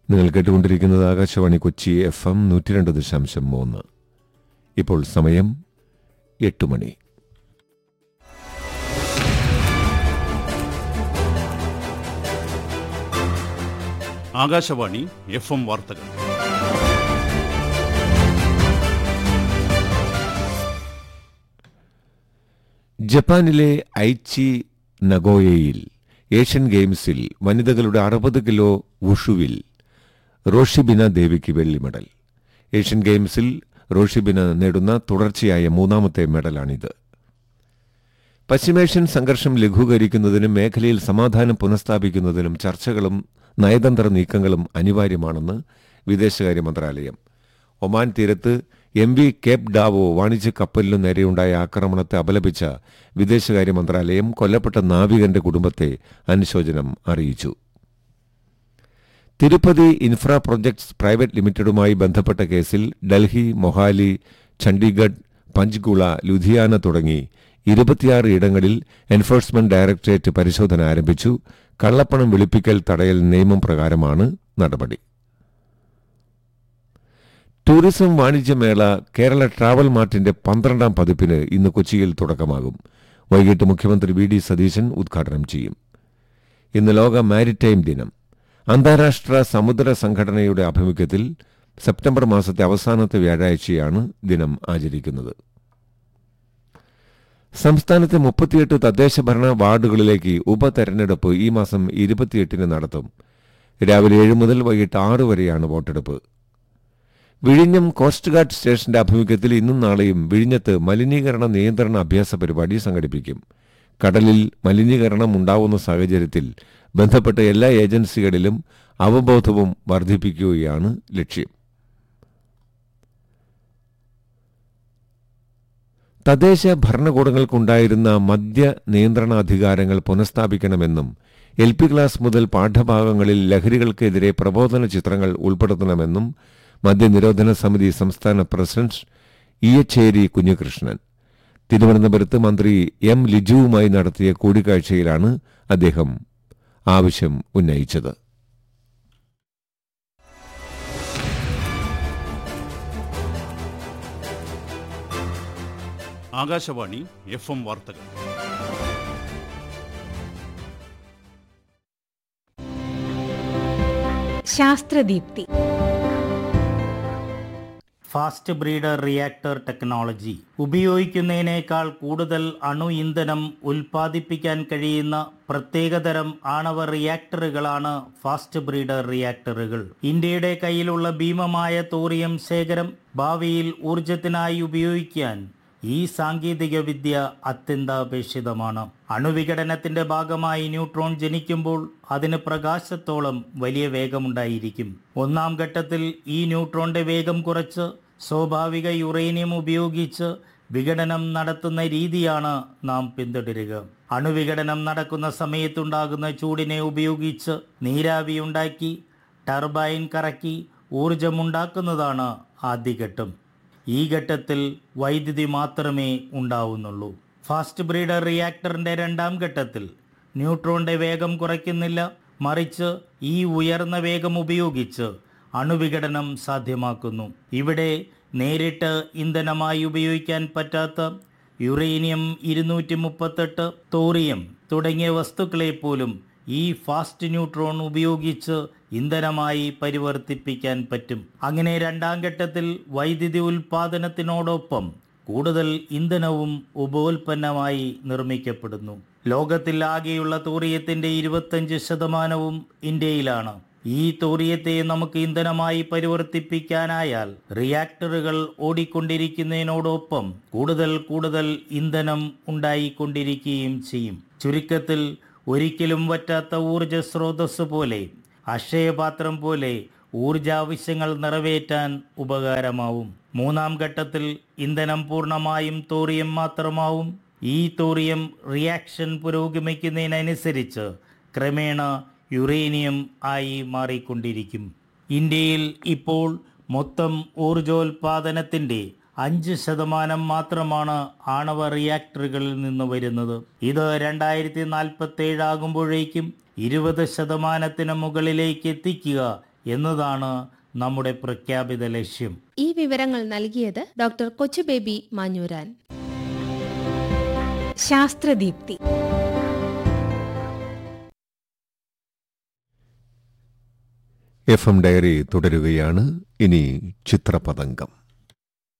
നിങ്ങൾ കേട്ടുകൊണ്ടിരിക്കുന്നത് Akashvani Kochi F M നൂറ്റി രണ്ട് ദശാംശം മൂന്ന് ഇപ്പോൾ സമയം എട്ട് മണി ആകാശവാണി എഫ് എം വാർത്തകൾ ജപ്പാനിലെ ഐച്ചി നഗോയയിൽ ഏഷ്യൻ ഗെയിംസിൽ വനിതകളുടെ അറുപത് കിലോ വുഷുവിൽ റോഷിബിന ദേവിക്ക് വെള്ളി മെഡൽ ഏഷ്യൻ ഗെയിംസിൽ റോഷിബിന നേടുന്ന തുടർച്ചയായ മൂന്നാമത്തെ മെഡലാണിത് പശ്ചിമേഷ്യൻ സംഘർഷം ലഘൂകരിക്കുന്നതിനും മേഖലയിൽ സമാധാനം പുനഃസ്ഥാപിക്കുന്നതിനും ചർച്ചകളും നയതന്ത്ര നീക്കങ്ങളും അനിവാര്യമാണെന്ന് വിദേശകാര്യ മന്ത്രാലയം ഒമാൻ തീരത്ത് എം വി കേപ്പ് ഡാവോ വാണിജ്യ കപ്പലിനു നേരെയുണ്ടായ ആക്രമണത്തെ അപലപിച്ച വിദേശകാര്യ മന്ത്രാലയം കൊല്ലപ്പെട്ട നാവികന്റെ കുടുംബത്തെ അനുശോചനം അറിയിച്ചു തിരുപ്പതി ഇൻഫ്ര പ്രൊജക്ട്സ് പ്രൈവറ്റ് ലിമിറ്റഡുമായി ബന്ധപ്പെട്ട കേസിൽ ഡൽഹി മൊഹാലി ചണ്ഡീഗഡ് പഞ്ച്ഗുള ലുധിയാന തുടങ്ങി ഇരുപത്തിയാറ് ഇടങ്ങളിൽ എൻഫോഴ്സ്മെന്റ് ഡയറക്ടറേറ്റ് പരിശോധന ആരംഭിച്ചു കള്ളപ്പണം വെളുപ്പിക്കൽ തടയൽ നിയമം പ്രകാരമാണ് നടപടി ടൂറിസം വാണിജ്യമേള കേരള ട്രാവൽ മാർട്ടിന്റെ പന്ത്രണ്ടാം പതിപ്പിന് ഇന്ന് കൊച്ചിയിൽ തുടക്കമാകും വൈകിട്ട് മുഖ്യമന്ത്രി വി ഡി സതീശൻ ഉദ്ഘാടനം ചെയ്യും ഇന്ന് ലോക മാരിടൈം ദിനം അന്താരാഷ്ട്ര സമുദ്ര സംഘടനയുടെ ആഭിമുഖ്യത്തിൽ സെപ്റ്റംബർ മാസത്തെ അവസാനത്തെ വ്യാഴാഴ്ചയാണ് ദിനം ആചരിക്കുന്നത് സംസ്ഥാനത്തെ മുപ്പത്തിയെട്ട് തദ്ദേശ ഭരണ വാർഡുകളിലേക്ക് ഉപതെരഞ്ഞെടുപ്പ് ഈ മാസം ഇരുപത്തിയെട്ടിന് നടത്തും രാവിലെ ഏഴ് മുതൽ വൈകിട്ട് ആറ് വരെയാണ് വോട്ടെടുപ്പ് വിഴിഞ്ഞം കോസ്റ്റ് ഗാർഡ് സ്റ്റേഷന്റെ ആഭിമുഖ്യത്തിൽ ഇന്നും നാളെയും വിഴിഞ്ഞത്ത് മലിനീകരണ നിയന്ത്രണ അഭ്യാസ പരിപാടി സംഘടിപ്പിക്കും കടലിൽ മലിനീകരണം ഉണ്ടാവുന്ന സാഹചര്യത്തിൽ ബന്ധപ്പെട്ട എല്ലാ ഏജൻസികളിലും അവബോധവും വർദ്ധിപ്പിക്കുകയാണ് ലക്ഷ്യം തദ്ദേശ ഭരണകൂടങ്ങൾക്കുണ്ടായിരുന്ന മദ്യ നിയന്ത്രണാധികാരങ്ങൾ പുനഃസ്ഥാപിക്കണമെന്നും എൽ പി ക്ലാസ് മുതൽ പാഠഭാഗങ്ങളിൽ ലഹരികൾക്കെതിരെ പ്രബോധന ചിത്രങ്ങൾ ഉൾപ്പെടുത്തണമെന്നും മദ്യനിരോധന സമിതി സംസ്ഥാന പ്രസിഡന്റ് ഇയച്ചേരി കുഞ്ഞികൃഷ്ണൻ തിരുവനന്തപുരത്ത് മന്ത്രി എം ലിജുവുമായി നടത്തിയ കൂടിക്കാഴ്ചയിലാണ് അദ്ദേഹം ആവശ്യം ഉന്നയിച്ചത് ആകാശവാണി എഫ് എം വാർത്തകൾ Sasthradeepthi fast breeder reactor technology ഉപയോഗിക്കുന്നതിനേക്കാൾ കൂടുതൽ അണു ഇന്ധനം ഉൽപ്പാദിപ്പിക്കാൻ കഴിയുന്ന പ്രത്യേകതരം ആണവ റിയാക്ടറുകളാണ് ഫാസ്റ്റ് ബ്രീഡർ റിയാക്ടറുകൾ ഇന്ത്യയുടെ കയ്യിലുള്ള ഭീമമായ തോറിയം ശേഖരം ഭാവിയിൽ ഊർജത്തിനായി ഉപയോഗിക്കാൻ ഈ സാങ്കേതിക വിദ്യ അത്യന്താപേക്ഷിതമാണ് അണുവിഘടനത്തിന്റെ ഭാഗമായി ന്യൂട്രോൺ ജനിക്കുമ്പോൾ അതിന് പ്രകാശത്തോളം വലിയ വേഗമുണ്ടായിരിക്കും ഒന്നാം ഘട്ടത്തിൽ ഈ ന്യൂട്രോണിന്റെ വേഗം കുറച്ച് സ്വാഭാവിക യുറേനിയം ഉപയോഗിച്ച് വിഘടനം നടത്തുന്ന രീതിയാണ് നാം പിന്തുടരുക അണുവിഘടനം നടക്കുന്ന സമയത്തുണ്ടാകുന്ന ചൂടിനെ ഉപയോഗിച്ച് നീരാവി ഉണ്ടാക്കി ടർബൈൻ കറക്കി ഊർജമുണ്ടാക്കുന്നതാണ് ആദ്യഘട്ടം ഈ ഘട്ടത്തിൽ വൈദ്യുതി മാത്രമേ ഉണ്ടാവുന്നുള്ളൂ ഫാസ്റ്റ് ബ്രീഡർ റിയാക്ടറിന്റെ രണ്ടാം ഘട്ടത്തിൽ ന്യൂട്രോണിന്റെ വേഗം കുറയ്ക്കുന്നില്ല മറിച്ച് ഈ ഉയർന്ന വേഗം ഉപയോഗിച്ച് അണുവിഘടനം സാധ്യമാക്കുന്നു ഇവിടെ നേരിട്ട് ഇന്ധനമായി ഉപയോഗിക്കാൻ പറ്റാത്ത യുറേനിയം ഇരുന്നൂറ്റി മുപ്പത്തെട്ട് തോറിയം തുടങ്ങിയ വസ്തുക്കളെ പോലും ഈ ഫാസ്റ്റ് ന്യൂട്രോൺ ഉപയോഗിച്ച് ഇന്ധനമായി പരിവർത്തിപ്പിക്കാൻ പറ്റും അങ്ങനെ രണ്ടാം ഘട്ടത്തിൽ വൈദ്യുതി ഉൽപാദനത്തിനോടൊപ്പം കൂടുതൽ ഇന്ധനവും ഉപോൽപ്പന്നമായി നിർമ്മിക്കപ്പെടുന്നു ലോകത്തിൽ ആകെയുള്ള തോറിയത്തിന്റെ ഇരുപത്തഞ്ച് ശതമാനവും ഇന്ത്യയിലാണ് ഈ തോറിയത്തെ നമുക്ക് ഇന്ധനമായി പരിവർത്തിപ്പിക്കാനായാൽ റിയാക്ടറുകൾ ഓടിക്കൊണ്ടിരിക്കുന്നതിനോടൊപ്പം കൂടുതൽ കൂടുതൽ ഇന്ധനം ഉണ്ടായിക്കൊണ്ടിരിക്കുകയും ചെയ്യും ചുരുക്കത്തിൽ ഒരിക്കലും വറ്റാത്ത ഊർജ സ്രോതസ് പോലെ അക്ഷയപാത്രം പോലെ ഊർജാവശ്യങ്ങൾ നിറവേറ്റാൻ ഉപകാരമാവും മൂന്നാം ഘട്ടത്തിൽ ഇന്ധനം പൂർണ്ണമായും തോറിയം മാത്രമാവും ഈ തോറിയം റിയാക്ഷൻ പുരോഗമിക്കുന്നതിനനുസരിച്ച് ക്രമേണ യുറേനിയം ആയി മാറിക്കൊണ്ടിരിക്കും ഇന്ത്യയിൽ ഇപ്പോൾ മൊത്തം ഊർജോൽപാദനത്തിന്റെ അഞ്ച് ശതമാനം മാത്രമാണ് ആണവ റിയാക്ടറുകളിൽ നിന്ന് വരുന്നത് ഇത് രണ്ടായിരത്തി നാൽപ്പത്തി ഏഴാകുമ്പോഴേക്കും ഇരുപത് ശതമാനത്തിന് മുകളിലേക്ക് എത്തിക്കുക എന്നതാണ് നമ്മുടെ പ്രഖ്യാപിത ലക്ഷ്യം ഈ വിവരങ്ങൾ നൽകിയത് doctor Kochubaby Manjooran Sasthradeepthi F M diary തുടരുകയാണ് ഇനി ചിത്രപതംഗം